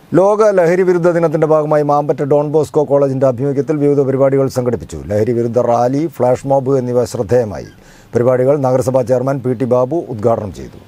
ലോക ലഹരി വിരുദ്ധ ദിനത്തിന്റെ ഭാഗമായി മാമ്പറ്റ ഡോൺ ബോസ്കോ കോളേജിന്റെ ആഭിമുഖ്യത്തിൽ വിവിധ പരിപാടികൾ സംഘടിപ്പിച്ചു ലഹരി വിരുദ്ധ റാലി ഫ്ലാഷ് മോബ് എന്നിവ ശ്രദ്ധേയമായി പരിപാടികൾ നഗരസഭാ ചെയർമാൻ പി ടി ബാബു ഉദ്ഘാടനം ചെയ്തു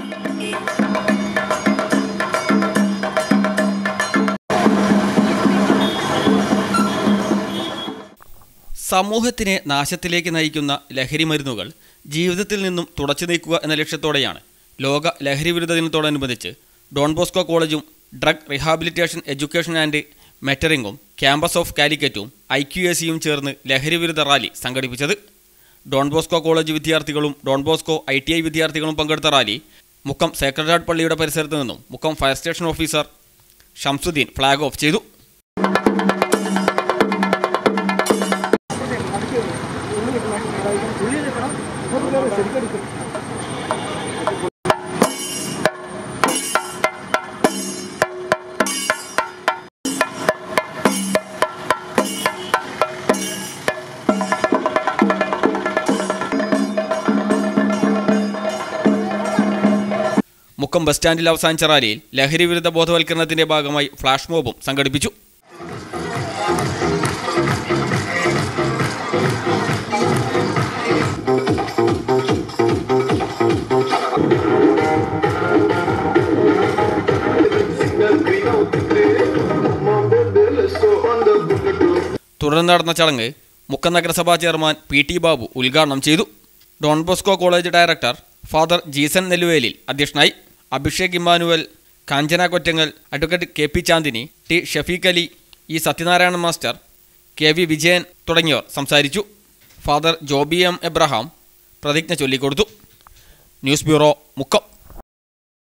സമൂഹത്തിനെ നാശത്തിലേക്ക് നയിക്കുന്ന ലഹരി മരുന്നുകൾ ജീവിതത്തിൽ നിന്നും തുടച്ചു നീക്കുക എന്ന ലക്ഷ്യത്തോടെയാണ് ലോക ലഹരി വിരുദ്ധ ദിനത്തോടനുബന്ധിച്ച് ഡോൺ ബോസ്കോ കോളേജും ഡ്രഗ് റിഹാബിലിറ്റേഷൻ എഡ്യൂക്കേഷൻ ആൻഡ് മെറ്ററിംഗും ക്യാമ്പസ് ഓഫ് കാലിക്കറ്റും ഐ ക്യു എ സിയും ചേർന്ന് ലഹരി വിരുദ്ധ റാലി സംഘടിപ്പിച്ചത് ഡോൺ ബോസ്കോ കോളേജ് വിദ്യാർത്ഥികളും Don Bosco I T I വിദ്യാർത്ഥികളും പങ്കെടുത്ത റാലി മുക്കം സേക്രഡ് ഹാർട്ട് പള്ളിയുടെ പരിസരത്ത് നിന്നും Mukkam fire station officer Shamsuddin flag off ചെയ്തു മുക്കം ബസ് സ്റ്റാൻഡിൽ അവസാനിച്ച റാലിയിൽ ലഹരി വിരുദ്ധ ബോധവൽക്കരണത്തിന്റെ ഭാഗമായി ഫ്ലാഷ് മോബും സംഘടിപ്പിച്ചു തുടർന്ന് നടന്ന ചടങ്ങ് മുക്കം നഗരസഭാ ചെയർമാൻ പി ടി ബാബു ഉദ്ഘാടനം ചെയ്തു Don Bosco college director father Jeesan Nelluvelil അധ്യക്ഷനായി Abhishek Immanuel Kanchana Kottangal advocate K P Chandini T Shafeeq Ali E Sathyanarayana master K V Vijayan തുടങ്ങിയവർ സംസാരിച്ചു ഫാദർ ജോബി എം എബ്രഹാം പ്രതിജ്ഞ ചൊല്ലിക്കൊടുത്തു ന്യൂസ് ബ്യൂറോ മുക്കം